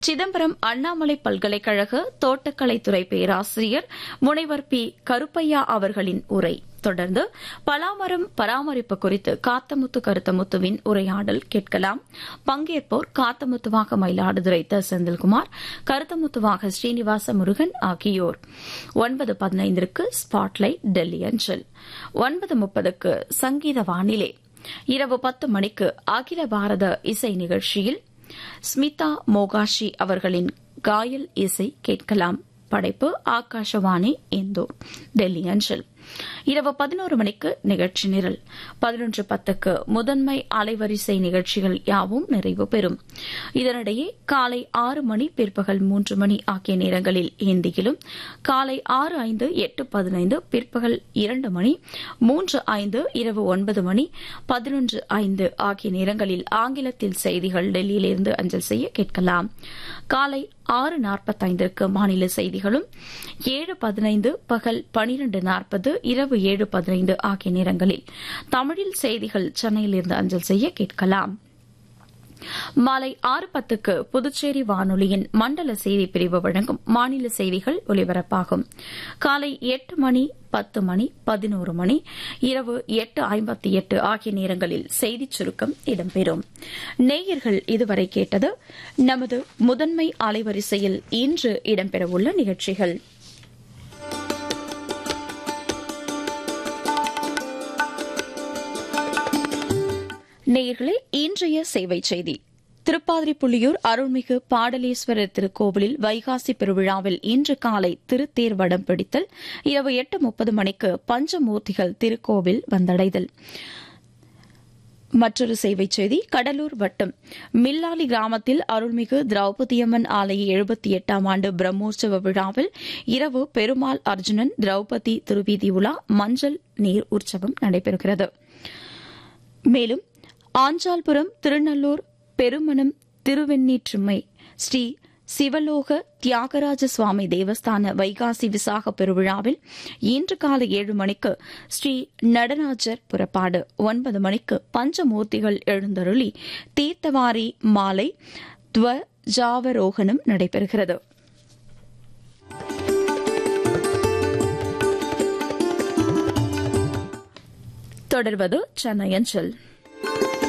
சிதம்பரம் அண்ணாமலை பல்கலைக்கழக தோட்டக்கலைத்துறை பேராசிரியர் முனைவர் பி கருப்பையா அவர்களின் உரை தொடர்ந்து பலாமரம் பராமரிப்பு குறித்து காத்தமுத்து கருத்தமுத்துவின் உரையாடல் கேட்கலாம் பங்கேற்போர் காத்தமுத்துவாக மயிலாடுதுறை த செந்தில்குமார் கருத்தமுத்துவாக ஸ்ரீனிவாச முருகன் ஆகியோர் ஒன்பது பதினைந்திற்கு ஸ்பாட்லைட் டெல்லி அஞ்சல் ஒன்பது முப்பதுக்கு சங்கீத வானிலை இரவு பத்து மணிக்கு அகில பாரத இசை நிகழ்ச்சியில் ஸ்மிதா மோகாஷி அவர்களின் காயல் இசை கேட்கலாம் படைப்பு ஆகாஷவாணி இந்தூர் டெல்லி அஞ்சல் இரவு பதினோரு மணிக்கு நிகழ்ச்சி நிரல் பதினொன்று பத்துக்கு முதன்மை அலைவரிசை நிகழ்ச்சிகள் யாவும் நிறைவு பெறும் இதனிடையே காலை ஆறு மணி பிற்பகல் மூன்று மணி ஆகிய நேரங்களில் ஹிந்தியிலும் காலை ஆறு ஐந்து எட்டு பதினைந்து பிற்பகல் இரண்டு மணி மூன்று ஐந்து இரவு ஒன்பது மணி பதினொன்று ஐந்து ஆகிய நேரங்களில் ஆங்கிலத்தில் செய்திகள் டெல்லியிலிருந்து அஞ்சல் செய்ய கேட்கலாம் காலை ஆறு நாற்பத்தைந்திற்கு மாநில செய்திகளும் ஏழு பதினைந்து பகல் பனிரண்டு நாற்பது இரவு ஏழு பதினைந்து ஆகிய நேரங்களில் தமிழில் செய்திகள் சென்னையிலிருந்து அஞ்சல் செய்ய கேட்கலாம் மாலை ஆறு பத்துக்கு புதுச்சேரி வானொலியின் மண்டல செய்தி பிரிவு வழங்கும் மாநில செய்திகள் ஒலிபரப்பாகும் காலை எட்டு மணி பத்து மணி பதினோரு மணி இரவு எட்டு ஐம்பத்தி எட்டு ஆகிய நேரங்களில் செய்திச் சுருக்கம் இடம்பெறும் நேயர்கள் இதுவரை கேட்டது நமது முதன்மை அலைவரிசையில் இன்று இடம்பெறவுள்ள நிகழ்ச்சிகள் நேயர்களே இன்றைய சேவை செய்தி திருப்பாதிரிப்புள்ளியூர் அருள்மிகு பாடலீஸ்வரர் திருக்கோவிலில் வைகாசி பெருவிழாவில் இன்று காலை திருத்தேர் வடம் பிடித்தல் இரவு எட்டு முப்பது மணிக்கு பஞ்சமூர்த்திகள் திருக்கோவில் வந்தடைதல் மற்றொரு சேவை செய்தி கடலூர் வட்டம் மில்லாலி கிராமத்தில் அருள்மிகு திரௌபதியம்மன் ஆலய எழுபத்தி எட்டாம் ஆண்டு பிரம்மோற்சவ விழாவில் இரவு பெருமாள் அர்ஜுனன் திரௌபதி திருவீதி உலா மஞ்சள் நீர் உற்சவம் நடைபெறுகிறது மேலும் ஆஞ்சால்புரம் திருநள்ளூர் பெருமணம் திருவெண்ணீற்றுமை ஸ்ரீ சிவலோக தியாகராஜ சுவாமி தேவஸ்தான வைகாசி விசாக பெருவிழாவில் இன்று காலை ஏழு மணிக்கு ஸ்ரீ நடராஜர் புறப்பாடு ஒன்பது மணிக்கு பஞ்சமூர்த்திகள் எழுந்தருளி தீர்த்தவாரி மாலை துவஜாவரோகணம் நடைபெறுகிறது தொடர்வது சென்னை அஞ்சல்